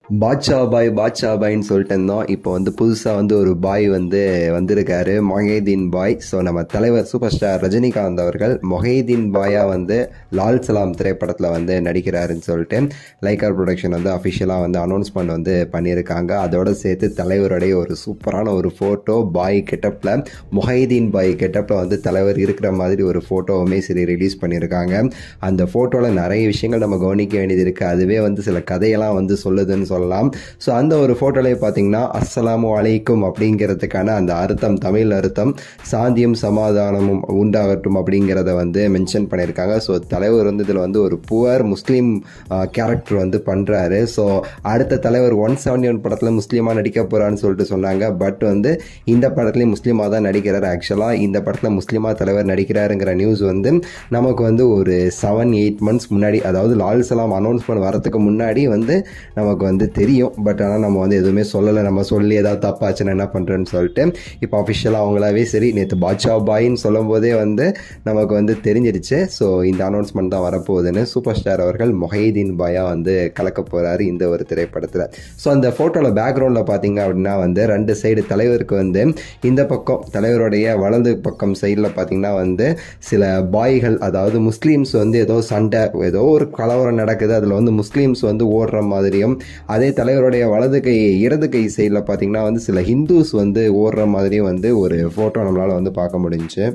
பாட்ஷா பாய் பாட்ஷா பாய்ன்னு சொல்லிட்டு இருந்தோம் இப்போ வந்து புதுசாக வந்து ஒரு பாய் வந்து வந்திருக்காரு மொஹேதீன் பாய் ஸோ நம்ம தலைவர் சூப்பர் ஸ்டார் ரஜினிகாந்த் அவர்கள் மொஹேதீன் பாயாக வந்து லால் சலாம் திரைப்படத்தில் வந்து நடிக்கிறாருன்னு சொல்லிட்டு லைக்கார் ப்ரொடக்ஷன் வந்து அஃபிஷியலாக வந்து அனௌன்ஸ்மெண்ட் வந்து பண்ணியிருக்காங்க அதோட சேர்த்து தலைவருடைய ஒரு சூப்பரான ஒரு ஃபோட்டோ பாய் கெட்டப்பில் மொஹைதீன் பாய் கெட்டப்பில் வந்து தலைவர் இருக்கிற மாதிரி ஒரு ஃபோட்டோவுமே சரி ரிலீஸ் பண்ணியிருக்காங்க அந்த ஃபோட்டோவில் நிறைய விஷயங்கள் நம்ம கவனிக்க வேண்டியது இருக்குது அதுவே வந்து சில கதையெல்லாம் வந்து சொல்லுதுன்னு சொல்லலாம் ஸோ அந்த ஒரு ஃபோட்டோலேயே பார்த்தீங்கன்னா அஸ்ஸலாமு அலைக்கும் அப்படிங்கிறதுக்கான அந்த அர்த்தம் தமிழ் அர்த்தம் சாந்தியும் சமாதானமும் உண்டாகட்டும் அப்படிங்கிறத வந்து மென்ஷன் பண்ணியிருக்காங்க ஸோ தலைவர் வந்து இதில் வந்து ஒரு புவர் முஸ்லீம் கேரக்டர் வந்து பண்ணுறாரு ஸோ அடுத்த தலைவர் ஒன் செவன்டி ஒன் படத்தில் முஸ்லீமாக நடிக்க போகிறான்னு சொல்லிட்டு சொன்னாங்க பட் வந்து இந்த படத்துலேயும் முஸ்லீமாக தான் நடிக்கிறார் ஆக்சுவலாக இந்த படத்தில் முஸ்லீமாக தலைவர் நடிக்கிறாருங்கிற நியூஸ் வந்து நமக்கு வந்து ஒரு செவன் எயிட் மந்த்ஸ் முன்னாடி அதாவது லால் சலாம் அனௌன்ஸ்மெண்ட் வரதுக்கு முன்னாடி வந்து நமக்கு வந்து தெரியும் பட் ஆனால் நம்ம வந்து எதுவுமே சொல்லலை நம்ம சொல்லி ஏதாவது தப்பாச்சுன்னா என்ன பண்ணுறேன்னு சொல்லிட்டு இப்போ அஃபிஷியலாக அவங்களாவே சரி நேற்று பாட்ஷா பாயின்னு சொல்லும் போதே வந்து நமக்கு வந்து தெரிஞ்சிருச்சு ஸோ இந்த அனௌன்ஸ்மெண்ட் தான் வரப்போகுதுன்னு சூப்பர் ஸ்டார் அவர்கள் மொஹைதீன் பாயா வந்து கலக்க போகிறாரு இந்த ஒரு திரைப்படத்தில் ஸோ அந்த ஃபோட்டோவில் பேக்ரவுண்டில் பார்த்தீங்க அப்படின்னா வந்து ரெண்டு சைடு தலைவருக்கு வந்து இந்த பக்கம் தலைவருடைய வலது பக்கம் சைடில் பார்த்தீங்கன்னா வந்து சில பாய்கள் அதாவது முஸ்லீம்ஸ் வந்து ஏதோ சண்டை ஏதோ ஒரு கலவரம் நடக்குது அதில் வந்து முஸ்லீம்ஸ் வந்து ஓடுற மாதிரியும் அதே தலைவருடைய வலது கை இடது கை சைடில் பார்த்தீங்கன்னா வந்து சில ஹிந்துஸ் வந்து ஓடுற மாதிரியும் வந்து ஒரு ஃபோட்டோ நம்மளால் வந்து பார்க்க முடிஞ்சுச்சு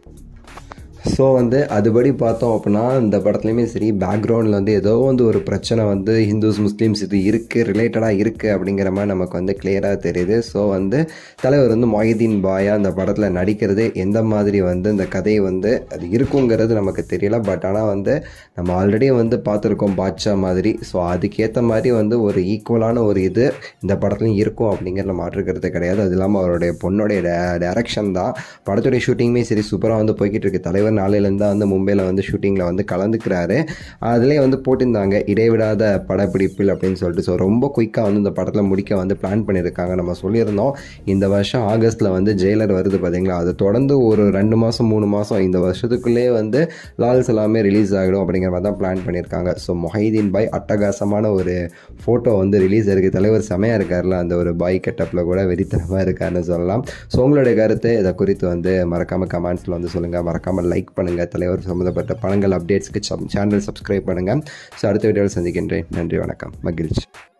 ஸோ வந்து அதுபடி பார்த்தோம் அப்படின்னா இந்த படத்துலையுமே சரி பேக்ரவுண்டில் வந்து ஏதோ வந்து ஒரு பிரச்சனை வந்து ஹிந்துஸ் முஸ்லீம்ஸ் இது இருக்குது ரிலேட்டடாக இருக்குது அப்படிங்கிற மாதிரி நமக்கு வந்து கிளியராக தெரியுது ஸோ வந்து தலைவர் வந்து மொஹிதீன் பாயா அந்த படத்தில் நடிக்கிறது எந்த மாதிரி வந்து இந்த கதை வந்து அது இருக்குங்கிறது நமக்கு தெரியல பட் ஆனால் வந்து நம்ம ஆல்ரெடி வந்து பார்த்துருக்கோம் பாட்ஷா மாதிரி ஸோ அதுக்கேற்ற மாதிரி வந்து ஒரு ஈக்குவலான ஒரு இது இந்த படத்துலையும் இருக்கும் அப்படிங்கிறத மாற்றுக்கிறது கிடையாது அது இல்லாமல் அவருடைய பொண்ணுடைய டேரக்ஷன் தான் படத்துடைய ஷூட்டிங்குமே சரி சூப்பராக வந்து போய்கிட்டு இருக்கு தலைவர் நாளையிலேருந்து வந்து மும்பையில் வந்து ஷூட்டிங்கில் வந்து கலந்துக்கிறாரு அதிலே வந்து போட்டிருந்தாங்க இடைவிடாத படப்பிடிப்பில் அப்படின்னு சொல்லிட்டு ஸோ ரொம்ப குயிக்காக வந்து இந்த படத்தில் முடிக்க வந்து பிளான் பண்ணியிருக்காங்க நம்ம சொல்லியிருந்தோம் இந்த வருஷம் ஆகஸ்ட்டில் வந்து ஜெயிலர் வருது பார்த்தீங்களா அது தொடர்ந்து ஒரு ரெண்டு மாதம் மூணு மாதம் இந்த வருஷத்துக்குள்ளேயே வந்து லால் சலாமே ரிலீஸ் ஆகிடும் அப்படிங்கிற மாதிரி தான் பிளான் பண்ணியிருக்காங்க ஸோ மொஹைதீன் பாய் அட்டகாசமான ஒரு ஃபோட்டோ வந்து ரிலீஸ் இருக்குது தலைவர் செமையாக இருக்கார்ல அந்த ஒரு பாய் கெட்டப்பில் கூட வெறித்தனமாக இருக்காருன்னு சொல்லலாம் ஸோ உங்களுடைய கருத்து இதை குறித்து வந்து மறக்காமல் கமெண்ட்ஸில் வந்து சொல்லுங்கள் மறக்காமல் லைக் பண்ணுங்கள் தலைவர் சம்மந்தப்பட்ட படங்கள் அப்டேட்ஸ்க்கு சேனல் சப்ஸ்கிரைப் பண்ணுங்கள் ஸோ அடுத்த வீடியோவில் சந்திக்கின்றேன் நன்றி வணக்கம் மகிழ்ச்சி